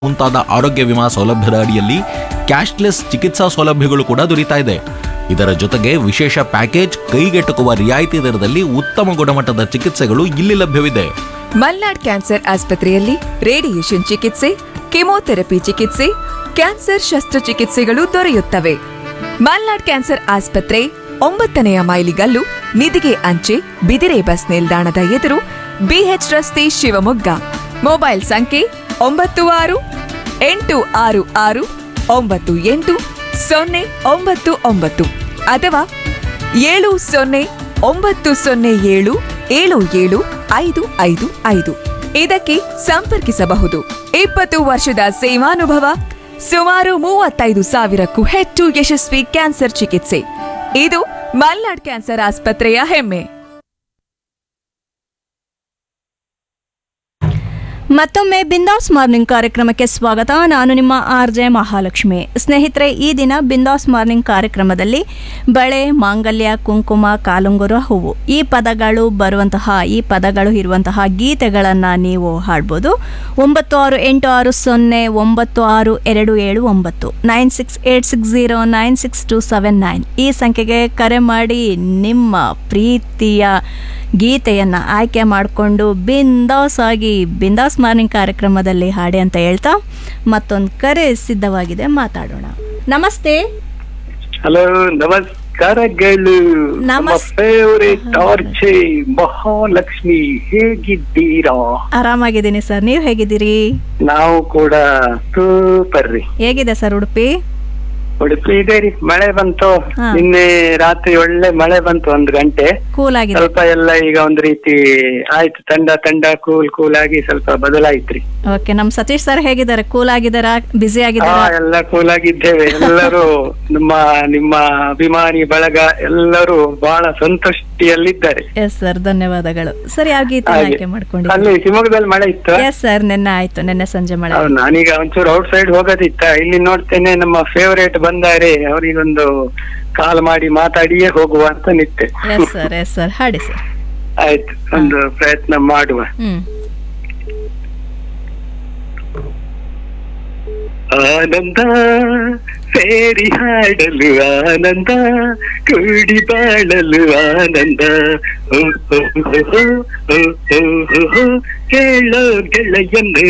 ಮುಂತಾದ ಆರೋಗ್ಯ ವಿಮಾ ಸೌಲಭ್ಯದ ಅಡಿಯಲ್ಲಿ ಕ್ಯಾಶ್ಲೆಸ್ ಚಿಕಿತ್ಸಾ ಸೌಲಭ್ಯಗಳು ಕೂಡ ದೊರೀತಾ ಇದೆ ಇದರ ಜೊತೆಗೆ ವಿಶೇಷ ಪ್ಯಾಕೇಜ್ ಕೈಗೆಟುಕುವ ರಿಯಾಯಿತಿ ದರದಲ್ಲಿ ಉತ್ತಮ ಗುಣಮಟ್ಟದ ಚಿಕಿತ್ಸೆಗಳು ಇಲ್ಲಿ ಲಭ್ಯವಿದೆ ಮಲ್ನಾಡ್ ಕ್ಯಾನ್ಸರ್ ಆಸ್ಪತ್ರೆಯಲ್ಲಿ ರೇಡಿಯೇಷನ್ ಚಿಕಿತ್ಸೆ ಕೆಮೊಥೆರಪಿ ಚಿಕಿತ್ಸೆ ಕ್ಯಾನ್ಸರ್ ಶಸ್ತ್ರಚಿಕಿತ್ಸೆಗಳು ದೊರೆಯುತ್ತವೆ ಮಲ್ನಾಡ್ ಕ್ಯಾನ್ಸರ್ ಆಸ್ಪತ್ರೆ ಒಂಬತ್ತನೆಯ ಮೈಲಿಗಲ್ಲು ನಿಧಿಗೆ ಅಂಚೆ ಬಿದಿರೆ ಬಸ್ ನಿಲ್ದಾಣದ ಎದುರು ಬಿಎಚ್ ರಸ್ತೆ ಶಿವಮೊಗ್ಗ ಮೊಬೈಲ್ ಸಂಖ್ಯೆ ಒಂಬತ್ತು ಆರು ಎಂಟು ಆರು ಆರು ಒಂಬತ್ತು ಎಂಟು ಸೊನ್ನೆ ಒಂಬತ್ತು ಒಂಬತ್ತು ಅಥವಾ ಏಳು ಸೊನ್ನೆ ಒಂಬತ್ತು ಸೊನ್ನೆ ಏಳು ಏಳು ಏಳು ಐದು ಐದು ಐದು ಇದಕ್ಕೆ ಸಂಪರ್ಕಿಸಬಹುದು ಇಪ್ಪತ್ತು ವರ್ಷದ ಸೇವಾನುಭವ ಸುಮಾರು ಮೂವತ್ತೈದು ಸಾವಿರಕ್ಕೂ ಹೆಚ್ಚು ಯಶಸ್ವಿ ಕ್ಯಾನ್ಸರ್ ಚಿಕಿತ್ಸೆ ಇದು ಮಲ್ನಾಡ್ ಕ್ಯಾನ್ಸರ್ ಆಸ್ಪತ್ರೆಯ ಹೆಮ್ಮೆ ಮತ್ತೊಮ್ಮೆ ಬಿಂದಾಸ್ ಮಾರ್ನಿಂಗ್ ಕಾರ್ಯಕ್ರಮಕ್ಕೆ ಸ್ವಾಗತ ನಾನು ನಿಮ್ಮ ಆರ್ ಜೆ ಮಹಾಲಕ್ಷ್ಮಿ ಸ್ನೇಹಿತರೆ ಈ ದಿನ ಬಿಂದಾಸ್ ಮಾರ್ನಿಂಗ್ ಕಾರ್ಯಕ್ರಮದಲ್ಲಿ ಬಳೆ ಮಾಂಗಲ್ಯ ಕುಂಕುಮ ಕಾಲುಂಗುರ ಹೂವು ಈ ಪದಗಳು ಬರುವಂತಹ ಈ ಪದಗಳು ಇರುವಂತಹ ಗೀತೆಗಳನ್ನು ನೀವು ಹಾಡ್ಬೋದು ಒಂಬತ್ತು ಆರು ಎಂಟು ಆರು ಸೊನ್ನೆ ಒಂಬತ್ತು ಆರು ಎರಡು ಏಳು ಒಂಬತ್ತು nine six eight six zero nine six two seven nine ಈ ಸಂಖ್ಯೆಗೆ ಕರೆ ಮಾಡಿ ನಿಮ್ಮ ಪ್ರೀತಿಯ ಗೀತೆಯನ್ನು ಆಯ್ಕೆ ಮಾಡಿಕೊಂಡು ಬಿಂದಾಸ್ ಆಗಿ ಬಿಂದಾಸ್ ಮಾರ್ನಿಂಗ್ ಕಾರ್ಯಕ್ರಮದಲ್ಲಿ ಹಾಡಿ ಅಂತ ಹೇಳ್ತಾ ಮತ್ತೊಂದು ಕರೆ ಸಿದ್ಧವಾಗಿದೆ ಮಾತಾಡೋಣ ನಮಸ್ತೆ ಹಲೋ ನಮಸ್ಕಾರಗಳು ನಮ್ಮ ನಮಸ್- ಫೇವರೇಟ್ ಆರ್ಚೆ ಮಹಾಲಕ್ಷ್ಮಿ ಹೇಗಿದ್ದೀರಾ ಆರಾಮಾಗಿದ್ದೀನಿ ಸರ್ ನೀವು ಹೇಗಿದ್ದೀರಿ ನಾವು ಕೂಡ ಸೂಪರ್ ರೀ ಹೇಗಿದೆ ಸರ್ ಉಡುಪಿ ಉಡುಪಿ ಇದೆ ರೀ ಮಳೆ ಬಂತು ಹಾ. ನಿನ್ನೆ ರಾತ್ರಿ ಒಳ್ಳೆ ಮಳೆ ಬಂತು ಒಂದು ಗಂಟೆ ಕೂಲ್ ಆಗಿದೆ ಸ್ವಲ್ಪ ಎಲ್ಲ ಈಗ ಒಂದು ರೀತಿ ಆಯ್ತು ತಂಡ ತಂಡ ಕೂಲ್ ಕೂಲ್ ಆಗಿ ಸ್ವಲ್ಪ ಬದಲಾಯ್ತ್ರಿ ಓಕೆ ನಮ್ಮ ಸತೀಶ್ ಸರ್ ಹೇಗಿದ್ದಾರೆ ಕೂಲ್ ಆಗಿದ್ದಾರಾ ಬ್ಯುಸಿ ಹಾ ಆಗಿದ್ದಾರಾ ಎಲ್ಲ ಕೂಲ್ ಆಗಿದ್ದೇವೆ ಎಲ್ಲರೂ ನಮ್ಮ ನಿಮ್ಮ ಅಭಿಮಾನಿ ಬಳಗ ಎಲ್ಲರೂ ಬಹಳ ಸಂತುಷ್ಟಿಯಲ್ಲಿದ್ದಾರೆ ಎಸ್ ಸರ್ ಧನ್ಯವಾದಗಳು ಸರ್ ಯಾವ ಗೀತೆ ಹಾಗೆ. ಆಯ್ಕೆ ಮಾಡ್ಕೊಂಡಿದ್ದೀರಿ ಅಲ್ಲಿ ಶಿವಮೊಗ್ಗದಲ್ಲಿ ಮಳೆ ಇತ್ತು ಎಸ್ ಸರ್ ನಿನ್ನೆ ಆಯ್ತು ನಿನ್ನೆ ಸಂಜೆ ಮಳೆ ಹೌದು, ನಾನೀಗ ಒಂಚೂರು ಔಟ್ ಸೈಡ್ ಹೋಗೋದಿತ್ತ ಇಲ್ಲಿ ನೋಡ್ತೇನೆ ನಮ್ಮ ಫೇವರೇಟ್ ಬಂದಾರೆ ಅವರಿಗೊಂದು ಕಾಲ್ ಮಾಡಿ ಮಾತಾಡಿಯೇ ಹೋಗುವ ಅಂತ ನಿಟ್ಟೆ ಎಸ್ ಸರ್ ಎಸ್ ಸರ್ ಹಾಡಿ ಸರ್ ಆಯ್ತು ಒಂದು ಪ್ರಯತ್ನ ಮಾಡುವ ಹ್ಮ್ ಆನಂದ ಸೇರಿ ಹಾಡಲು ಆನಂದ ಕೂಡಿ ಬಾಳಲು ಆನಂದ ಓ, ಓ, ಓ, ಓ, ಓ, ಓ, ಓ, ಓ, ಕೇಳೋ ಗೆಳೆಯನು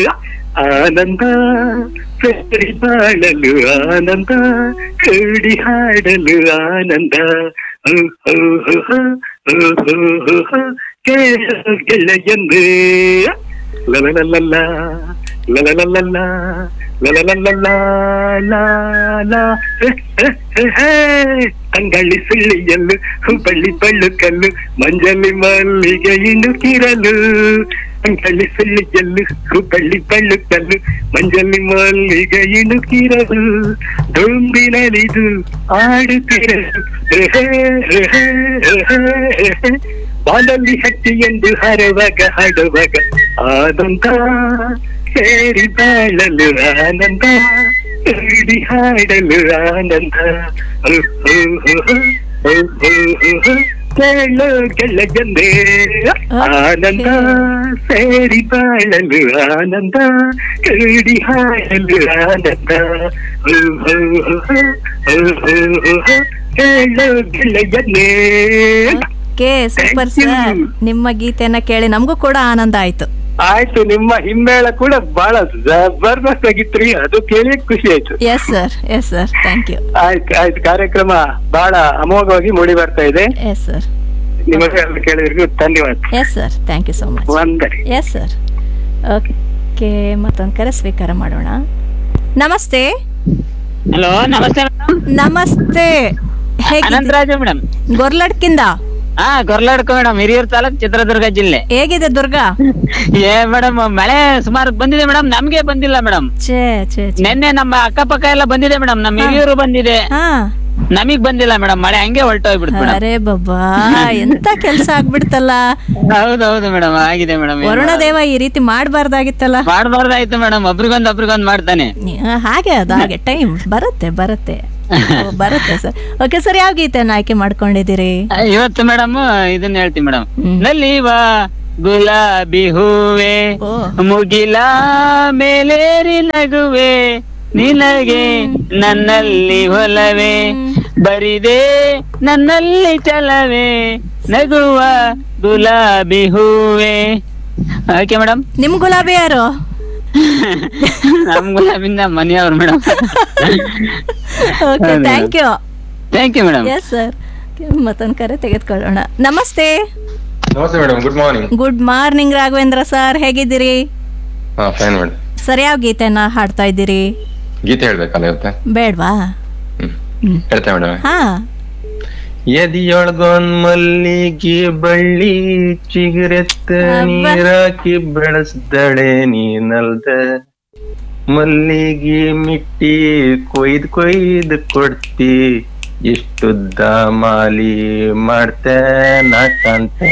ಆನಂದ ಸೇರಿ ಬಾಳಲು ಆನಂದ ಕೂಡಿ ಹಾಡಲು ಆನಂದ ಓ, ಓ, ಓ, ಓ, ಓ, ಓ, ಓ, ಓ, ಕೇಳೋ ಗೆಳೆಯನು ಲಲಲಲಲ ಲಲಲಲಲ ಲಲಲಲಲ ಲಾ ಲಾ ಹೆ, ಹೆ, ಹೆ, ಹೆ. ಅಂಗಳಿ ಸುಳ್ಳಿಯಲ್ಲು ಹುಬ್ಬಳ್ಳಿ ಬಳ್ಳುಕಲ್ಲು ಮಂಜಲಿ ಮಲ್ಲಿಗೆ ಇಣುಕಿರಲು ಅಂಗಳಿ ಸುಳ್ಳಿಯಲ್ಲು ಹುಬ್ಬಳ್ಳಿ ಬಳ್ಳುಕಲ್ಲು ಮಂಜಲಿ ಮಲ್ಲಿಗೆ ಇಣುಕಿರಲು ದೊಂಬಿನಲಿದು ಆಡುತ್ತಿರಲು ಹೆ, ಹೆ, ಹೆ, ಹೆ, ಹೆ, ಹೆ, ಹೆ. ಬಾಲಲ್ಲಿ ಹಟ್ಟಿ ಎಂದು ಹರವಾಗ ಹಾಡುವಾಗ ಆನಂದ ಸೇರಿ ಬಾಳಲು ಆನಂದ ಸೇರಿ ಹಾಡಲು ಆನಂದ ಓ, ಓ, ಓ, ಓ, ಓ, ಓ, ಓ, ಕೇಳು ಗೆಳಗಂದೆ ಆನಂದ ಸೇರಿ ಬಾಳಲು ಆನಂದ ಕೂಡಿ ಹಾಡಲು ಆನಂದ ಓ, ಓ, ಓ, ಓ, ಓ, ಓ, ಓ, ಕೇಳು ಗೆಳೆಯನ್ನೇ okay super Thank you. Sir ನಿಮ್ಮ ಗೀತೆಯನ್ನ ಕೇಳಿ ನಮಗೂ ಕೂಡ ಆನಂದ ಆಯ್ತು ಆಯ್ತು ನಿಮ್ಮ ಹಿಮ್ಮೇಳ ಕೂಡ ಬಹಳ ಜಬರ್ದಸ್ತ್ ಆಗಿತ್ರಿ ಅದು ಕೇಳಿ ಖುಷಿ ಆಯ್ತು yes sir yes sir thank you ಆಯ್ತು ಆಯ್ತು ಕಾರ್ಯಕ್ರಮ ಬಹಳ ಅಮೋಘವಾಗಿ ಮೂಡಿ ಬರ್ತಾ ಇದೆ ಎಸ್ ಸರ್ ನಿಮಗೆ ಎಲ್ಲ ಕೇಳಿದ್ರಿಗೂ ಧನ್ಯವಾದ yes sir thank you so much ವಂದನೆ ಎಸ್ ಸರ್ ಓಕೆ ಮತ್ತೊಂದು ಕರೆ ಸ್ವೀಕಾರ ಮಾಡೋಣ ನಮಸ್ತೆ ಹಲೋ ನಮಸ್ತೆ ಮೇಡಮ್ ನಮಸ್ತೆ ಹೇಗೆ ಅನಂತರಾಜು ಮೇಡಮ್ ಗೊರ್ಲಡ್ಕಿಂದ ಹಾ ಗೊರ್ಲಾಡ್ಕೊ ಮೇಡಮ್ ಹಿರಿಯೂರು ತಾಲೂಕ್ ಚಿತ್ರದುರ್ಗ ಜಿಲ್ಲೆ ಹೇಗಿದೆ ದುರ್ಗಾ ಏ ಮೇಡಮ್ ಮಳೆ ಸುಮಾರು ಬಂದಿದೆ ಮೇಡಮ್ ನಮ್ಗೆ ಬಂದಿಲ್ಲ ಮೇಡಮ್ ಛೇ ಛೇ ಛೇ ನಿನ್ನೆ ನಮ್ಮ ಅಕ್ಕಪಕ್ಕ ಎಲ್ಲ ಬಂದಿದೆ ಮೇಡಮ್ ನಮ್ಮ ಹಾ. ಹಿರಿಯೂರು ಬಂದಿದೆ ಹಾ ನಮಗ್ ಬಂದಿಲ್ಲ ಮೇಡಮ್ ಮಳೆ ಹಂಗೆ ಹೊರಟೋಗ್ಬಿಡ್ತು ಮೇಡಮ್ ಅರೆ ಬಾಬಾ ಎಂತ ಕೆಲ್ಸ ಆಗ್ಬಿಡ್ತಲ್ಲ ಹೌದೌದು ಮೇಡಮ್ ಆಗಿದೆ ಮೇಡಮ್ ವರುಣ ದೇವ ಈ ರೀತಿ ಮಾಡಬಾರ್ದಾಗಿತ್ತಲ್ಲ ಮಾಡ್ಬಾರ್ದಾಯ್ತು ಮೇಡಮ್ ಒಬ್ರಿಗೊಂದ್ ಒಬ್ರಿಗೊಂದ್ ಮಾಡ್ತಾನೆ ಹಾಗೆ ಅದು ಹಾಗೆ ಟೈಮ್ ಬರುತ್ತೆ ಬರುತ್ತೆ ಓ, ಬರುತ್ತೆ ಸರ್ ಓಕೆ ಸರ್ ಯಾವ ಗೀತೆಯನ್ನ ಆಯ್ಕೆ ಮಾಡ್ಕೊಂಡಿದ್ದೀರಿ ಇವತ್ತು ಮೇಡಮ್ ಇದನ್ನ ಹೇಳ್ತೀನಿ ಮೇಡಮ್ ಹ್ಮ್. ನಲ್ಲಿ ವ ಗುಲಾಬಿ ಹೂವೆ ಓ. ಮುಗಿಲ ಮೇಲೇರಿ ನಗುವೆ ನಿನಗೆ ನನ್ನಲ್ಲಿ ಹೊಲವೇ ಬರಿದೆ ನನ್ನಲ್ಲಿ ಚಲವೇ ನಗುವ ಗುಲಾಬಿ ಹೂವೆ ಓಕೆ ಮೇಡಮ್ ನಿಮ್ ಗುಲಾಬಿ ಯಾರು ನಮ್ ಗುಲಾಬಿಂದ ಮನೆಯವ್ರು ಮೇಡಮ್ ಓಕೆ ಹೌದು. Thank you thank you madam yes sir ಮತ್ತೊಂದು ಕರೆ ತೆಗೆದುಕೊಳ್ಳೋಣ ನಮಸ್ತೆ ನಮಸ್ತೆ madam good morning good morning Raghavendra sir ಹೇಗಿದ್ದೀರಿ ಹಾ ಫೈನ್ ಮೇಡಮ್ ಸರ್ ಯಾವ ಗೀತೆನ ಹಾಡ್ತಾ ಇದ್ದೀರಿ ಗೀತೆ ಹೇಳ್ಬೇಕಲ್ಲ ಇವತ್ತೆ ಬೇಡ್ವಾ ಹ್ಮ್ ಹೇಳ್ತೆ ಮೇಡಮ್ ಹಾ ಎದಿಯೊಳಗೊಂದ್ ಮಲ್ಲಿಗೆ ಬಳ್ಳಿ ಚಿಗುರೆತ್ತ ಅಬ್ಬಾ. ನೀರಾಕಿ ಬೆಳೆಸ್ದಳೆ ನೀನಲ್ದ ಮಲ್ಲಿಗೆ ಮಿಟ್ಟಿ ಕೊಯ್ದ್ ಕೊಯ್ದ್ ಕೊಡ್ತಿ ಇಷ್ಟುದ್ದ ಮಾಲಿ ಮಾಡ್ತೆ ನಾ ಕಾಣ್ತೆ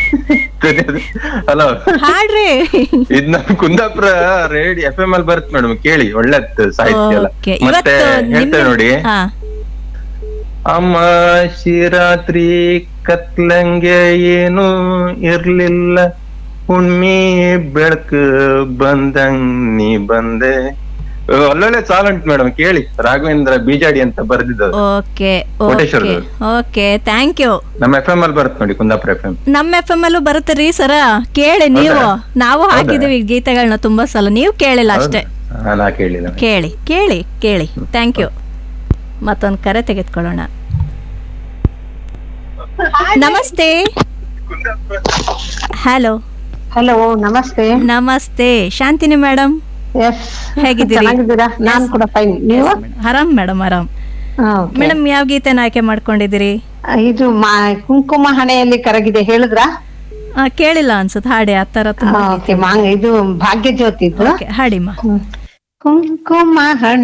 ಹಲೋ ಹಾಡ್ರಿ ಇದ್ ನಮ್ ಕುಂದಾಪುರ ರೇಡಿ ಎಫ್ ಎಂ ಅಲ್ಲಿ ಬರುತ್ತೆ ಮೇಡಮ್ ಕೇಳಿ ಒಳ್ಳೆದ್ ಸಾಹಿತ್ಯ ಎಲ್ಲ ಓಕೆ ಮತ್ತೆ ಇವತ್ತು ಹೇಳ್ತೇವೆ ನೋಡಿ ಹಾ ಅಮ್ಮ ಶಿರಾತ್ರಿ ಕತ್ಲಂಗೆ ಏನು ಇರ್ಲಿಲ್ಲ ಹುಣ್ಮಿ ಬೆಳಕು ಬಂದಂಗ್ ನೀ ಬಂದೆ ಓ, ಒಳ್ಳೊಳ್ಳೆ ಸಾಲ್ ಉಂಟು ಮೇಡಮ್ ಕೇಳಿ ರಾಘವೇಂದ್ರ ಬೀಜಾಡಿ ಅಂತ ಬರ್ದಿದ್ದದು ಓಕೆ ಓಕೆ ಕೋಟೇಶ್ವರದವ್ರು. ಓಕೆ ಥ್ಯಾಂಕ್ ಯು ನಮ್ಮ ಎಫ್ ಎಂ ಅಲ್ಲಿ ಬರುತ್ತೆ ನೋಡಿ ಕುಂದಾಪುರ ಎಫ್ ಎಂ ನಮ್ಮ ಎಫ್ ಎಂ ಅಲ್ಲೂ ಬರುತ್ತೆ ರೀ ಸರ ಕೇಳಿ ನೀವು ಹೌದಾ? ನಾವು ಹಾಕಿದೀವಿ ಈ ಗೀತೆಗಳನ್ನ ತುಂಬಾ ಸಲ ನೀವು ಕೇಳಿಲ್ಲ ಅಷ್ಟೇ ನಾ ಕೇಳಿಲ್ಲ ಕೇಳಿ ಕೇಳಿ ಕೇಳಿ ಥ್ಯಾಂಕ್ ಯು ಮತ್ತೊಂದು ಕರೆ ತೆಗೆದುಕೊಳ್ಳೋಣ ನಮಸ್ತೆ ಹಲೋ ಹಲೋ ನಮಸ್ತೆ ನಮಸ್ತೆ ಶಾಂತಿನಿ ಮೇಡಮ್ ಎಸ್ ಹೇಗಿದ್ದೀರಿ? ಚೆನ್ನಾಗಿದ್ದೀರಾ ನಾನ್ ಕೂಡ ಫೈನ್ ನೀವು ಆರಾಮ್ ಮೇಡಮ್ ಆರಾಮ್ ಹಾ, okay. ಮೇಡಮ್ ಯಾವ ಗೀತೆನ ಆಯ್ಕೆ ಮಾಡ್ಕೊಂಡಿದ್ದೀರಿ ಇದು ಮಾ- ಕುಂಕುಮ ಹಣೆಯಲ್ಲಿ ಕರಗಿದೆ ಹೇಳಿದ್ರಾ ಆ, ಕೇಳಿಲ್ಲ ಅನ್ಸುತ್ತೆ ಹಾಡಿ ಆ ತರ ತುಂಬಾ ಓಕೆ ಮಾಂಗ ಇದು ಭಾಗ್ಯ ಜ್ಯೋತಿದ್ದು ಓಕೆ ಹಾಡಿಮ್ಮ ಕುಂಕುಮ ಹಣೆ